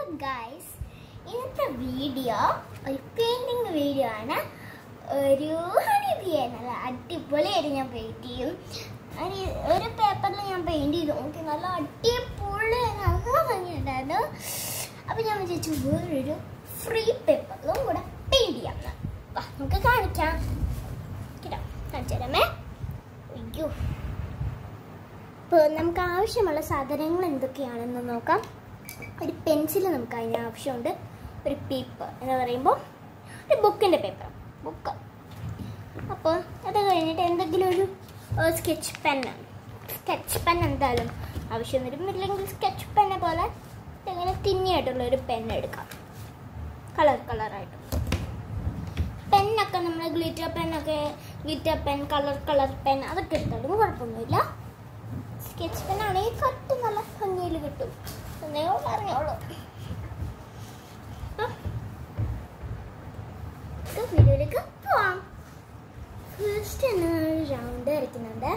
Guys ഇന്നത്തെ video ഒരു painting video ആണ് ഒരു ഹണിബിയെ നല്ല അടിപൊളിയായിട്ട് ഞാൻ പെയിന്റ് ചെയ്യും ഒരു ഒരു പേപ്പറിൽ ഞാൻ പെയിന്റ് ചെയ്തു നോക്കി നല്ല അടിപൊളി നല്ല ഭംഗിയുണ്ടായിരുന്നു അപ്പം ഞാൻ വിചാരിച്ചു വേറൊരു ഫ്രീ പേപ്പറിലും കൂടെ പെയിന്റ് ചെയ്യാം എന്ന്. വാ നമുക്ക് കാണിക്കാം കേട്ടോ കാണിച്ചു തരാമേ അയ്യോ ഇപ്പോൾ നമുക്ക് ആവശ്യമുള്ള സാധനങ്ങൾ എന്തൊക്കെയാണെന്ന് നോക്കാം ഒരു പെൻസിൽ നമുക്ക് അതിന് ആവശ്യമുണ്ട് ഒരു പേപ്പർ എന്ന് പറയുമ്പോൾ ഒരു ബുക്കിൻ്റെ പേപ്പർ ബുക്ക് അപ്പോൾ അത് കഴിഞ്ഞിട്ട് എന്തെങ്കിലും ഒരു സ്കെച്ച് പെന്ന് സ്കെച്ച് പെൻ എന്തായാലും ആവശ്യം വരും ഇല്ലെങ്കിൽ സ്കെച്ച് പെന്നെ പോലെ ഇങ്ങനെ തിന്നിയായിട്ടുള്ള ഒരു പെൻ എടുക്കാം കളർ കളറായിട്ട് പെന്നൊക്കെ നമ്മൾ ഗ്ലിറ്റർ പെന്നൊക്കെ glitter pen colour colour pen അതൊക്കെ എടുത്താലും കുഴപ്പമൊന്നുമില്ല സ്കെച്ച് പെൻ ആണെങ്കിൽ കട്ട് നല്ല ഭംഗിയിൽ കിട്ടും എന്നേ പറഞ്ഞോളൂ വീഡിയോയിലേക്ക് പോവാം ഫസ്റ്റ് റൗണ്ട് വരയ്ക്കുന്നുണ്ട്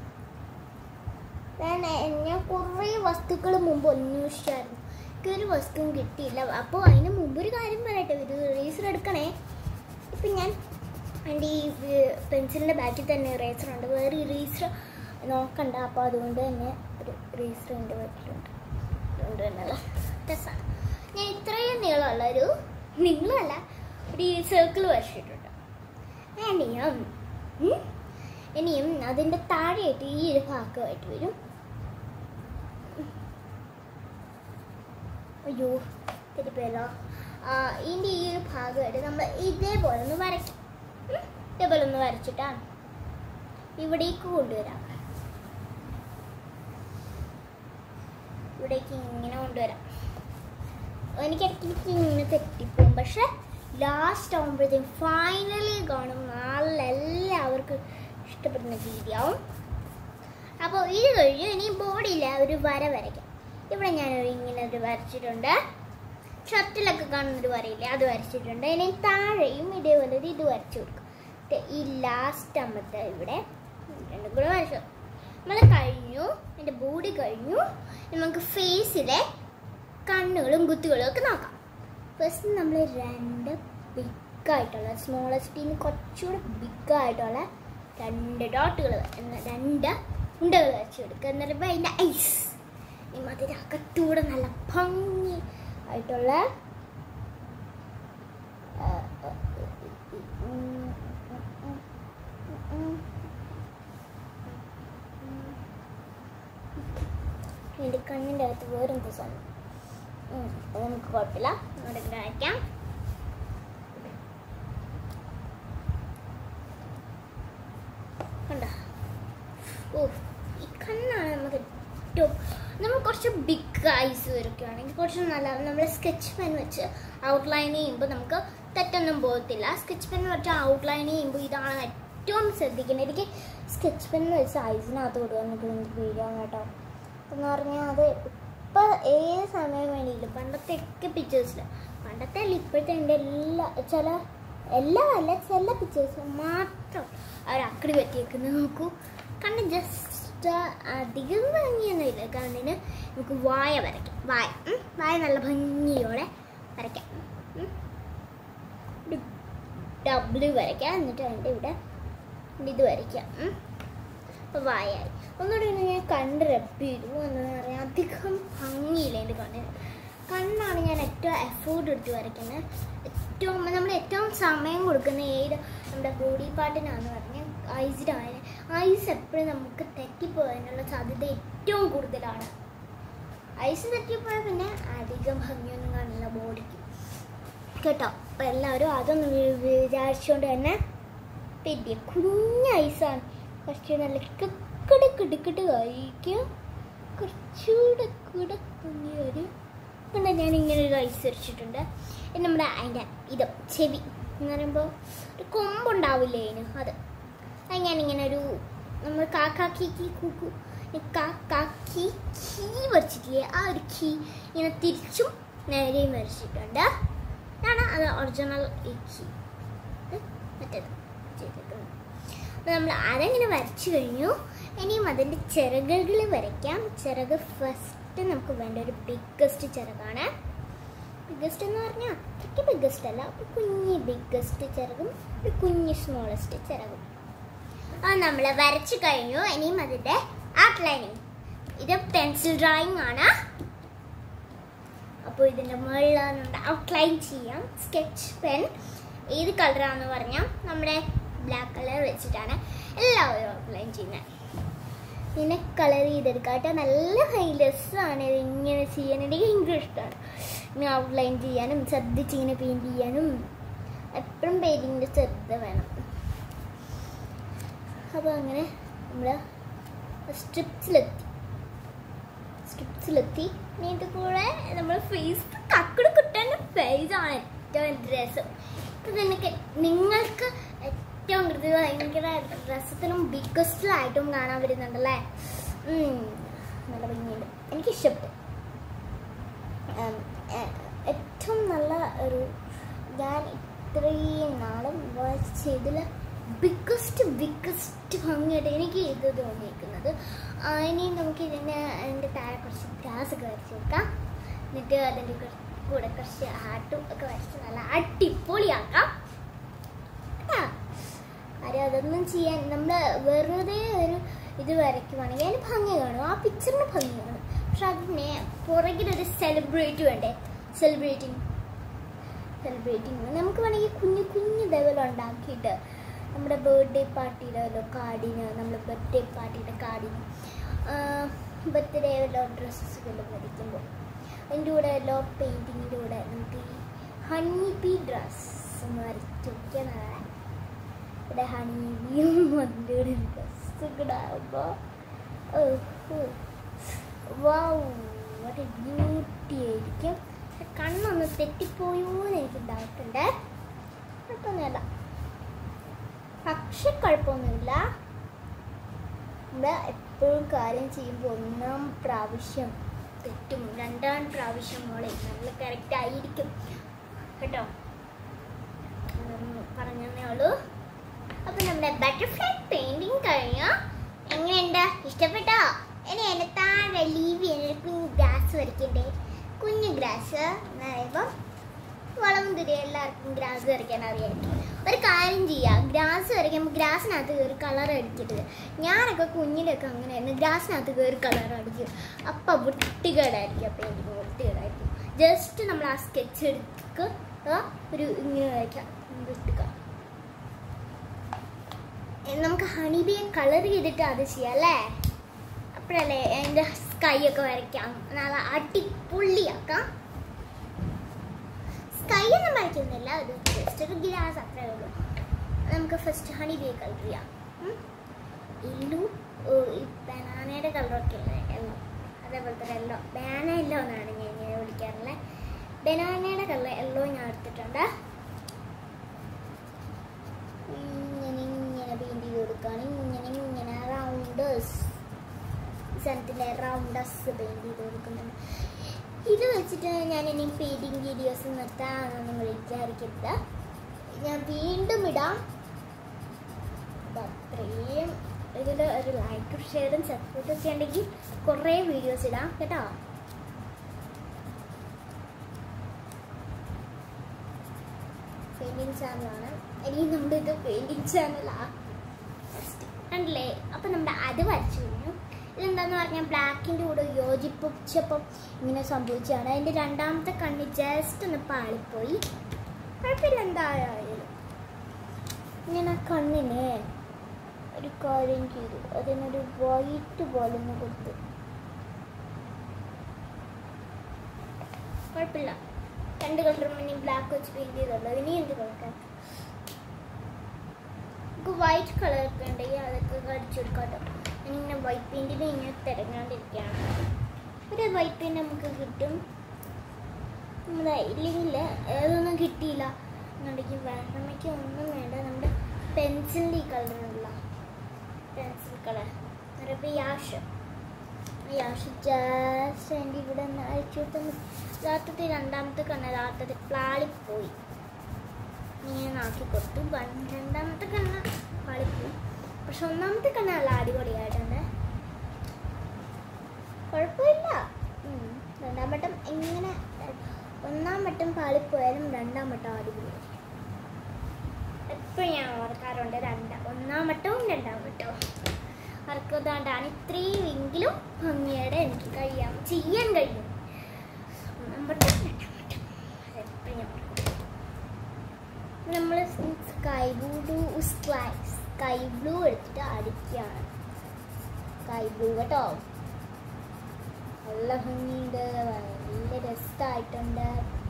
ഞാൻ ഞാൻ കുറേ വസ്തുക്കൾ മുമ്പ് അന്വേഷിച്ചായിരുന്നു എനിക്ക് ഒരു വസ്തുവും കിട്ടിയില്ല അപ്പോൾ അതിന് മുമ്പ് ഒരു കാര്യം പറയട്ടെ ഇത് റേസർ എടുക്കണേ ഇപ്പം ഞാൻ എൻ്റെ ഈ പെൻസിലിൻ്റെ ബാക്കിൽ തന്നെ ഇറേസർ ഉണ്ട് വേറെ ഇറേസർ നോക്കണ്ട അപ്പോൾ അതുകൊണ്ട് തന്നെ ഒരു ഇറേസർ എൻ്റെ ബാക്കിലുണ്ട് അതുകൊണ്ട് തന്നെ രസമാണ് ഞാൻ ഇത്രയും നീളമുള്ള ഒരു നീളമല്ല ഒരു സർക്കിൾ വരച്ചിട്ടുണ്ട് ഇനിയും ഉം, ഇനിയും അതിൻ്റെ താഴെയായിട്ട് ഈ ഒരു ഭാഗമായിട്ട് വരും അയ്യോ തെറ്റിപ്പോയല്ലോ ആ, ഇതിൻ്റെ ഈ ഒരു ഭാഗമായിട്ട് നമ്മൾ ഇതേപോലെ ഒന്ന് വരയ്ക്കും ഉം, ഇതേപോലെ ഒന്ന് വരച്ചിട്ടാണ് ഇവിടേക്ക് കൊണ്ടുവരാം ഇവിടേക്ക് ഇങ്ങനെ കൊണ്ടുവരാം എനിക്ക് ഇടയ്ക്ക് ഇങ്ങനെ തെറ്റിപ്പോവും പക്ഷെ ലാസ്റ്റ് ആകുമ്പോഴത്തേക്കും ഫൈനലി കാണും നല്ല എല്ലാവർക്കും ഇഷ്ടപ്പെടുന്ന രീതിയാവും അപ്പോൾ ഇത് കഴിഞ്ഞ് ഇനി ബോഡിയിൽ ഒരു വര വരയ്ക്കാം ഇവിടെ ഞാനൊരു ഇങ്ങനെ ഒരു വരച്ചിട്ടുണ്ട് ഷർട്ടിലൊക്കെ കാണുന്നൊരു വരയില്ലേ അത് വരച്ചിട്ടുണ്ട് ഇനി താഴെയും ഇതേപോലെ ഒരു ഇത് വരച്ചു കൊടുക്കും ദേ ഈ ലാസ്റ്റ് ആകുമ്പോഴത്തെ ഇവിടെ രണ്ടും കൂടെ വരച്ചു നമ്മൾ കഴിഞ്ഞു എൻ്റെ ബോഡി കഴിഞ്ഞു ഇനി നമുക്ക് ഫേസിലെ കണ്ണുകളും കുത്തുകളും ഒക്കെ നോക്കാം ഫസ്റ്റ് നമ്മൾ രണ്ട് ബിഗായിട്ടുള്ള സ്മോളസ്റ്റിന്ന് കുറച്ചുകൂടെ ബിഗായിട്ടുള്ള രണ്ട് ഡോട്ടുകൾ രണ്ട് ഉണ്ടകൾ വെച്ച് കൊടുക്കുക എന്ന് പറയുമ്പോൾ അതിൻ്റെ ഐസ് ഈ മതിൻ്റെ അകത്തൂടെ നല്ല ഭംഗി ആയിട്ടുള്ള ആ, ആ, ഉം, ഉം, ഉം, ഉം, ഉം. എൻ്റെ കണ്ണിൻ്റെ അകത്ത് വേറെന്തോ സാധനം ഉം, അത് നമുക്ക് കുഴപ്പമില്ല നമ്മുടെ ഇവിടെ വയ്ക്കാം കണ്ടോ ഓ ഈ കണ്ണാണ് നമുക്ക് ഏറ്റവും നമ്മൾ കുറച്ച് ബിഗ് ഐസ് വരയ്ക്കുകയാണെങ്കിൽ കുറച്ച് നല്ല നമ്മൾ സ്കെച്ച് പെൻ വെച്ച് ഔട്ട്ലൈൻ ചെയ്യുമ്പോൾ നമുക്ക് തെറ്റൊന്നും പോകത്തില്ല സ്കെച്ച് പെൻ വെച്ച് ഔട്ട്ലൈൻ ചെയ്യുമ്പോൾ ഇതാണ് ഏറ്റവും ശ്രദ്ധിക്കേണ്ടത് എനിക്ക് സ്കെച്ച് പെൻ വെച്ച് ഐസിനകത്ത് കൊടുക്കാൻ എനിക്ക് എനിക്ക് പേടിയാണ് കേട്ടോ എന്ന് പറഞ്ഞാൽ അത് ഇപ്പം ഏത് സമയം വേണമെങ്കിലും പണ്ടത്തെ ഒക്കെ പിക്ചേഴ്സിൽ പണ്ടത്തെ അല്ല ഇപ്പോഴത്തെ എൻ്റെ എല്ലാ ചില എല്ലാ അല്ല ചില പിക്ചേഴ്സ് മാത്രം അവർ അക്കടി പറ്റിയേക്കുന്നത് നോക്കൂ കണ്ണ് ജസ്റ്റ് അധികം ഭംഗിയൊന്നുമില്ല കണ്ണിന് നമുക്ക് വായ വരയ്ക്കാം വായ ഉം, വായ നല്ല ഭംഗിയോടെ വരയ്ക്കാം ഡബ്ല്യു വരയ്ക്കാം എന്നിട്ട് അതിൻ്റെ ഇവിടെ ഇത് വരയ്ക്കാം ഉം. അപ്പോൾ വായായി ഒന്നുകൂടി ഒന്ന് ഞാൻ കണ്ട് റബ്ബ് ചെയ്തു എന്താ പറയുക അധികം ഭംഗിയില്ല എൻ്റെ കണ്ണിന് കണ്ണാണ് ഞാൻ ഏറ്റവും എഫേർട്ട് എടുത്ത് വരയ്ക്കുന്നത് ഏറ്റവും നമ്മൾ ഏറ്റവും സമയം കൊടുക്കുന്ന ഏത് നമ്മുടെ ബോഡി പാർട്ടിനാന്ന് പറഞ്ഞാൽ ഐസിനാണ് ഐസ് എപ്പോഴും നമുക്ക് തെറ്റിപ്പോകാനുള്ള സാധ്യത ഏറ്റവും കൂടുതലാണ് ഐസ് തെറ്റിപ്പോയാൽ പിന്നെ അധികം ഭംഗിയൊന്നും കാണില്ല ബോഡിക്ക് കേട്ടോ അപ്പം എല്ലാവരും അതൊന്ന് വി- വിചാരിച്ചുകൊണ്ട് തന്നെ പെരിയ കുഞ്ഞ ഐസാണ് കുറച്ച് നല്ല കിക്കട് കിടുക്കിട്ട് കഴിക്കും കുറച്ചുകൂടെ കൂടെ കുഞ്ഞി ഒരു കണ്ട ഞാൻ ഇങ്ങനെ ഒരു ഐസ് വരച്ചിട്ടുണ്ട് ഇനി നമ്മുടെ അതിൻ്റെ ഇത് ചെവി എന്ന് പറയുമ്പോൾ ഒരു കൊമ്പുണ്ടാവില്ലേ അതിന് അത് അത് ഞാനിങ്ങനെ ഒരു നമ്മൾ കാക്കാക്കി കീ കൂക്കു ഈ കാക്കാക്കി കീ വരച്ചിട്ടില്ലേ ആ ഒരു കീ ഇങ്ങനെ തിരിച്ചും നേരെയും വരച്ചിട്ടുണ്ട് ഇതാണ് അത് ഒറിജിനൽ ഈ കീ മറ്റേത് ചെയ്തേക്കുന്നത് അപ്പോൾ നമ്മൾ അതെങ്ങനെ വരച്ചു കഴിഞ്ഞു ഇനിയും അതിൻ്റെ ചിറകുകൾ വരയ്ക്കാം ചിറക് ഫസ്റ്റ് നമുക്ക് വേണ്ട ഒരു ബിഗ്ഗസ്റ്റ് ചിറകാണ് ബിഗ്ഗസ്റ്റ് എന്ന് പറഞ്ഞാൽ അത്രയ്ക്ക് ബിഗ്ഗസ്റ്റ് അല്ല ഒരു കുഞ്ഞ് ബിഗ്ഗസ്റ്റ് ചിറകും ഒരു കുഞ്ഞ് സ്മോളസ്റ്റ് ചിറകും അത് നമ്മൾ വരച്ചു കഴിഞ്ഞു ഇനിയും അതിൻ്റെ ഔട്ട്ലൈനിങ് ഇത് പെൻസിൽ ഡ്രോയിങ് ആണ് അപ്പോൾ ഇതിൻ്റെ മുകളിലാണ് ഔട്ട്ലൈൻ ചെയ്യാം സ്കെച്ച് പെൻ ഏത് കളറാണെന്ന് പറഞ്ഞാൽ നമ്മുടെ ബ്ലാക്ക് കളർ വെച്ചിട്ടാണ് എല്ലാവരും ഔട്ട്ലൈൻ ചെയ്യുന്നത് പിന്നെ കളർ ചെയ്തെടുക്കാം കേട്ടോ നല്ല ഹൈ രസമാണ് ഇത് ഇങ്ങനെ ചെയ്യാൻ എനിക്ക് ഭയങ്കര ഇഷ്ടമാണ് ഇങ്ങനെ ഔട്ട്ലൈൻ ചെയ്യാനും ശ്രദ്ധിച്ച് ഇങ്ങനെ പെയിൻറ് ചെയ്യാനും എപ്പോഴും പെയിൻറ്റിങ്ങിൻ്റെ ശ്രദ്ധ വേണം അപ്പോൾ അങ്ങനെ നമ്മൾ സ്ട്രിപ്സിലെത്തി സ്ട്രിപ്സിലെത്തി ഇനി ഇത് കൂടെ നമ്മൾ ഫേസ് കക്കട് കുട്ടേണ്ട ഫേസ് ആണ് ഏറ്റവും രസം ഇപ്പം നിനക്ക് നിങ്ങൾക്ക് ഏറ്റവും കൃത്യ ഭയങ്കര രസത്തിലും ബിഗ്ഗസ്റ്റിലായിട്ടും കാണാൻ വരുന്നുണ്ടല്ലേ ഉം, നല്ല ഭംഗിയുണ്ട് എനിക്ക് ഇഷ്ടപ്പെട്ടു ഉം, ഏ- ഏറ്റവും നല്ല ഒരു ഞാൻ ഇത്രയും നാളും വാച്ച് ചെയ്തതിൽ ബിഗ്ഗസ്റ്റ് ബിഗ്ഗസ്റ്റ് ഭംഗിയായിട്ട് എനിക്ക് ഇത് തോന്നിയിരിക്കുന്നത് ആ, ഇനി നമുക്ക് ഇതിൻ്റെ അതിൻ്റെ താഴെ കുറച്ച് ഗ്രാസ് ഒക്കെ വരച്ച് വെക്കാം എന്നിട്ട് അതിൻ്റെ കൂടെ- കൂടെ കുറച്ച് ആട്ടും ഒക്കെ വരച്ച് നല്ല അടിപൊളിയാക്കാം കേട്ടാ ആരും അതൊന്നും ചെയ്യാൻ നമ്മൾ വെറുതെ ഒരു ഇത് വരയ്ക്കുവാണെങ്കിൽ അതിന് ഭംഗി കാണും ആ പിക്ചറിന് ഭംഗി കാണും പക്ഷെ അതിനെ പുറകിലൊരു സെലിബ്രേറ്റ് വേണ്ടേ സെലിബ്രേറ്റിംഗ് സെലിബ്രേറ്റിംഗ് നമുക്ക് വേണമെങ്കിൽ കുഞ്ഞു കുഞ്ഞു ഇതേപോലെ ഉണ്ടാക്കിയിട്ട് നമ്മുടെ ബർത്ത്ഡേ പാർട്ടിയുടെ വല്ലോ കാർഡിന് നമ്മുടെ ബർത്ത്ഡേ പാർട്ടിയുടെ കാർഡിന് ബർത്ത്ഡേ വല്ലോ ഡ്രസ്സസ് വല്ലതും വരയ്ക്കുമ്പോൾ അതിൻ്റെ കൂടെ വല്ലോ പെയിൻറ്റിങ്ങിൻ്റെ കൂടെ നമുക്ക് ഈ ഹണി ബി ഡ്രസ് ഒന്ന് വരച്ച് നോക്കിയാൽ നല്ല ഇവിടെ ഹണിയും അതിൻ്റെ കൂടെ ഡ്രസ്സ് കൂടെ ആകുമ്പോൾ വാവ് വാട്ട് ബ്യൂട്ടി ആയിരിക്കും പക്ഷെ കണ്ണൊന്ന് തെറ്റിപ്പോയോ എന്ന് എനിക്ക് ഡൗട്ടുണ്ട് കുഴപ്പമൊന്നുമില്ല പക്ഷെ കുഴപ്പമൊന്നുമില്ല നമ്മൾ എപ്പോഴും കാര്യം ചെയ്യുമ്പോൾ ഒന്നാം പ്രാവശ്യം തെറ്റും രണ്ടാം പ്രാവശ്യം മോളെ നല്ല കറക്റ്റ് ആയിരിക്കും കേട്ടോ പറഞ്ഞേ ഉള്ളൂ അപ്പൊ നമ്മുടെ ബട്ടർഫ്ലൈ പെയിന്റിങ് കഴിഞ്ഞു എങ്ങനെയുണ്ട് ഇഷ്ടപ്പെട്ടോ ഇനി എന്നെ താഴെ ലീവ് ചെയ്യാൻ കുഞ്ഞു ഗ്രാസ് വരയ്ക്കണ്ടേ കുഞ്ഞു ഗ്രാസ് എന്ന് പറയുമ്പോൾ വളം തിരി എല്ലാവർക്കും ഗ്രാസ് വരയ്ക്കാൻ അറിയായിരിക്കും ഒരു കാര്യം ചെയ്യാം ഗ്രാസ് വരയ്ക്കുമ്പോൾ ഗ്രാസിനകത്ത് കയറി കളർ അടിക്കരുത് ഞാനൊക്കെ കുഞ്ഞിലൊക്കെ അങ്ങനെയായിരുന്നു ഗ്രാസിനകത്ത് കയറി കളർ അടിക്കും അപ്പം വൃത്തികേടായിരിക്കും പെയിൻറ്റിങ് വൃത്തികേടായിരിക്കും ജസ്റ്റ് നമ്മൾ ആ സ്കെച്ച് എടുക്കുക ഒരു ഇങ്ങനെ വരയ്ക്കാം വിട്ടുക നമുക്ക് ഹണിബിയെ കളർ ചെയ്തിട്ട് അത് ചെയ്യാം അല്ലേ അപ്പോഴല്ലേ അതിൻ്റെ സ്കൈ ഒക്കെ വരയ്ക്കാം നല്ല അടിപൊളിയാക്കാം സ്കൈ ഒന്നും വരയ്ക്കുന്നില്ല അത് ജസ്റ്റ് ഒരു ഗ്ലാസ് അത്രേ ഉള്ളൂ നമുക്ക് ഫസ്റ്റ് ഹണി ബിയെ കളർ ചെയ്യാം എല്ലോ ഈ ബനാനയുടെ കളറൊക്കെ അല്ലേ എല്ലോ അതേപോലത്തെ എല്ലോ ബനാന എല്ലോ എന്നാണ് ഞാൻ ഇങ്ങനെ വിളിക്കാറുള്ളത് ബനാനയുടെ കളർ എല്ലോ ഞാൻ എടുത്തിട്ടുണ്ട് ഇങ്ങനെ ഇങ്ങനെ പെയിന്റ് ചെയ്ത് കൊടുക്കുകയാണ് ഇങ്ങനെ ഇങ്ങനെ റൗണ്ടേഴ്സ് സ്ഥലത്തിൻ്റെ റൗണ്ടസ് പെയിന്റ് ചെയ്ത് കൊടുക്കുന്നുണ്ട് ഇത് വെച്ചിട്ട് ഞാൻ ഇനി പെയിന്റിങ് വീഡിയോസ് നിർത്താമെന്നൊന്നും വിചാരിക്കരുത് ഞാൻ വീണ്ടും ഇടാം ഇത് അത്രയും ഇതിൽ ഒരു ലൈക്കും ഷെയറും സപ്പോർട്ടും ഒക്കെ ഉണ്ടെങ്കിൽ കുറേ വീഡിയോസ് ഇടാം കേട്ടോ പെയിന്റിങ് ചാനലാണ് ഇനി നമ്മുടെ ഇത് പെയിന്റിങ് ചാനലാ കണ്ടില്ലേ അപ്പൊ നമ്മുടെ അത് വരച്ചു കഴിഞ്ഞു ഇതെന്താന്ന് പറഞ്ഞാൽ ബ്ലാക്കിന്റെ കൂടെ യോജിപ്പിച്ചപ്പം ഇങ്ങനെ സംഭവിച്ചതാണ് അതിന്റെ രണ്ടാമത്തെ കണ്ണ് ജസ്റ്റ് ഒന്ന് പാളിപ്പോയി കുഴപ്പമില്ല എന്തായാലും ഞാൻ ആ കണ്ണിന് ഒരു കാര്യം ചെയ്തു അതിനൊരു വൈറ്റ് പോലെ ഒന്ന് കൊടുത്തു കുഴപ്പമില്ല രണ്ട് കളറും ഇനി ബ്ലാക്ക് വെച്ച് പെയിന്റ് ചെയ്തുള്ളൂ ഇനി എന്ത് കളർ നമുക്ക് വൈറ്റ് കളർ ഒക്കെ ഉണ്ടെങ്കിൽ അതൊക്കെ അടിച്ചെടുക്കാം കേട്ടോ ഇങ്ങനെ വൈറ്റ് പെയിന്റിന് ഇങ്ങനെ തിരഞ്ഞുകൊണ്ടിരിക്കുകയാണ് ഒരു വൈറ്റ് പെയിന്റ് നമുക്ക് കിട്ടും നമ്മുടെ ഇല്ലെങ്കിൽ ഏതൊന്നും കിട്ടിയില്ല എന്നുണ്ടെങ്കിൽ വേറമ്മയ്ക്ക് ഒന്നും വേണ്ട നമ്മുടെ പെൻസിലിൻ്റെ ഈ കളറുള്ള പെൻസിൽ കളർ പറയുമ്പോൾ യാഷ് യാഷ് ജസ്റ്റ് എൻ്റെ ഇവിടെ ഒന്ന് അഴിച്ചു കൊടുത്താൽ മതി യഥാർത്ഥത്തിൽ രണ്ടാമത്തെ കണ്ണ് യഥാർത്ഥത്തിൽ പ്ലാളിപ്പോയി ഇങ്ങനെ ആക്കി കൊടുത്തു വൺ- രണ്ടാമത്തെ കണ്ണ് പാളിപ്പോയി പക്ഷെ ഒന്നാമത്തെ കണ്ണ് നല്ല അടിപൊളിയായിട്ടുണ്ട് കുഴപ്പമില്ല ഉം. രണ്ടാം വട്ടം ഇങ്ങനെ ഒന്നാം വട്ടം പാളിപ്പോയാലും രണ്ടാം വട്ടം അടിപൊളി എപ്പോഴും ഞാൻ ഓർക്കാറുണ്ട് രണ്ടാം ഒന്നാം വട്ടവും രണ്ടാം വട്ടവും അവർക്കതാണ്ടാണ് ഇത്രയും എങ്കിലും ഭംഗിയോടെ എനിക്ക് കഴിയാം ചെയ്യാൻ കഴിയും ഒന്നാം വട്ടം രണ്ടാം വട്ടം അതെപ്പോഴും ഞാൻ ഓർക്കും നമ്മൾ sky blue sky sky blue എടുത്തിട്ട് അടിക്കുകയാണ് സ്കൈ ബ്ലൂ കേട്ടോ നല്ല ഭംഗിയുണ്ട് നല്ല രസമായിട്ടുണ്ട്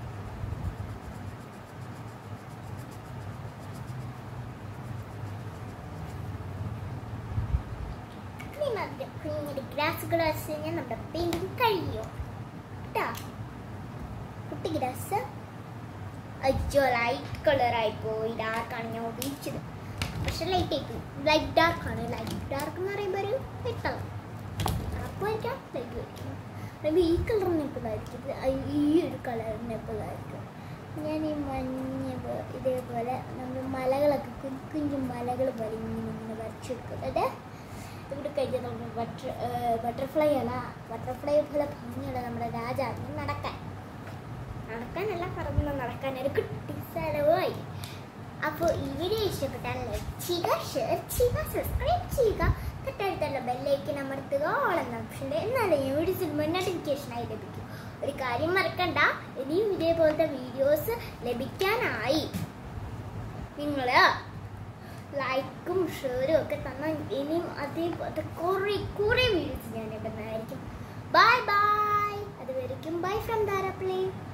കുഞ്ഞിന്റെ ഗ്രാസുകൾ വെച്ച് കഴിഞ്ഞാൽ നമ്മുടെ പെയിന്റിങ് കഴിയും കേട്ടാ കുട്ടി ഗ്രാസ് അയ്യോ ലൈറ്റ് കളറായി പോയി ഡാർക്കാണ് ഞാൻ ഉപയോഗിച്ചത് പക്ഷെ ലൈറ്റ് ആയി ലൈറ്റ് ഡാർക്കാണ് ലൈറ്റ് ഡാർക്ക് എന്ന് പറയുമ്പോൾ ഒരു ലൈറ്റ് കളർ ഡാർക്ക് വരയ്ക്കാം ലൈറ്റ് വരയ്ക്കാം അല്ലെങ്കിൽ ഈ കളറിന് എപ്പോഴായിരിക്കും ഈ ഒരു കളറിന് എപ്പോഴായിരിക്കും ഞാൻ ഈ മഞ്ഞ പോ- ഇതേപോലെ നമ്മൾ മലകളൊക്കെ കുഞ്ഞു കുഞ്ഞു മലകൾ പോലെ ഇങ്ങനെ ഇങ്ങനെ വരച്ചെടുക്കും അതെ ഇവിടെ കഴിഞ്ഞാൽ നമ്മൾ ബട്ടർ ബട്ടർഫ്ലൈ അല്ല ബട്ടർഫ്ലൈ പോലെ ഭംഗിയുള്ള നമ്മുടെ രാജാവിന് നടക്കാൻ നടക്കാനല്ല പറന്ന് നടക്കാൻ ഒരു കുട്ടി സ്ഥലമായി അപ്പോൾ ഈ വീഡിയോ ഇഷ്ടപ്പെട്ടാൽ ലൈക്ക് ചെയ്യുക ഷെയർ ചെയ്യുക സബ്സ്ക്രൈബ് ചെയ്യുക തൊട്ടടുത്തുള്ള ബെല്ലൈക്കൻ അമർത്തുക ഓളെന്ന ഓപ്ഷൻ്റെ എന്നാലേ ഞാൻ വീഡിയോസ് ഇടുമ്പോൾ നോട്ടിഫിക്കേഷനായി ലഭിക്കും ഒരു കാര്യം മറക്കണ്ട ഇനിയും ഇതേപോലത്തെ വീഡിയോസ് ലഭിക്കാനായി നിങ്ങൾ ലൈക്കും ഷെയറും ഒക്കെ തന്നാൽ ഇനിയും അതേപോലത്തെ കുറേ കുറേ വീഡിയോസ് ഞാൻ ഇടുന്നതായിരിക്കും ബൈ ബൈ അതുവരെയും ബൈ ഫ്രം ധാരാപ്ലേ